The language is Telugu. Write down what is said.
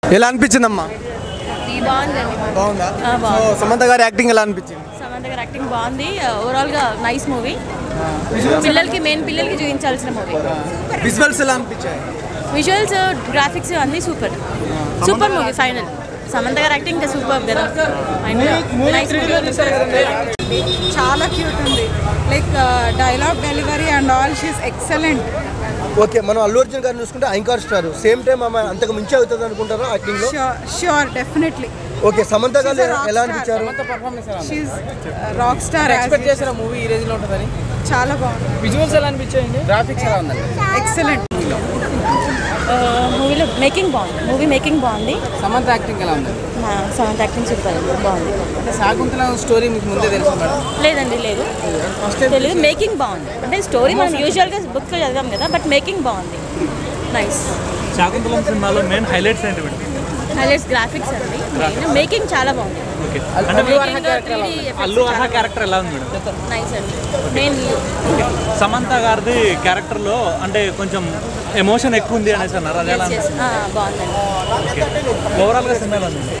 ఎలా అనిపించిందమ్మా బాగుందండి బాగుందా ఆ, బాగుంది. సో సమంత గారి యాక్టింగ్ ఎలా అనిపించింది సమంత గారి యాక్టింగ్ బాగుంది ఓవరాల్గా నైస్ మూవీ పిల్లలకి మెయిన్ పిల్లలకి చూపించాల్సిన మూవీ విజువల్స్ ఎలా అనిపించాయి విజువల్స్ గ్రాఫిక్స్ అన్నీ super super movie final Samantha గారి యాక్టింగ్ ఇంకా సూపర్ కదా నైస్ చాలా క్యూట్ ఉంది like dialogue delivery and all she's excellent okay మనం అల్లు అర్జున్ గారిని చూసుకుంటే యాంకర్ స్టార్ సేమ్ టైం ఆమె అంతకు మించి అవుతుంది అనుకుంటారా యాక్టింగ్ లో ష్యూర్ డెఫినెట్లీ ఓకే సమంత గారు ఎలా అనిపించారు షీస్ రాక్ స్టార్ ఎక్స్పెక్ట్ చేసిన మూవీ ఈ రేంజ్ లో ఉంటుందని చాలా బాగుంది విజువల్స్ ఎలా అనిపించాయండి గ్రాఫిక్స్ ఎలా ఉందండి ఎక్సలెంట్ మూవీలో మేకింగ్ బాగుంది మూవీ మేకింగ్ బాగుంది సమంత యాక్టింగ్ ఎలా ఉంది మా సమంత యాక్టింగ్ సూపర్ బాగుంది అంటే శాకుంతల స్టోరీ మీకు ముందే తెలుసు మేడం లేదండి లేదు తెలియదు మేకింగ్ బాగుంది అంటే స్టోరీ మనం యూజువల్గా బుక్లో చదివాం కదా బట్ మేకింగ్ బాగుంది నైస్ శాకుంతలం సినిమాలో మెయిన్ హైలైట్స్ ఏంటి మేడం హైలైట్స్ గ్రాఫిక్స్ అండి మెయిన్ మేకింగ్ చాలా బాగుంది ఓకే అంటే అల్లు అర్హ character ఎలా ఉంది? అల్లు అర్హ క్యారెక్టర్ ఎలా ఉంది మేడం నైస్ అండి మెయిన్ సమంత గారిది క్యారెక్టర్లో అంటే కొంచెం ఎమోషన్ ఎక్కువ ఉంది అనేసి అన్నారు అది ఎలా బాగుందండి ఓవరాల్గా సినిమా ఎలా ఉంది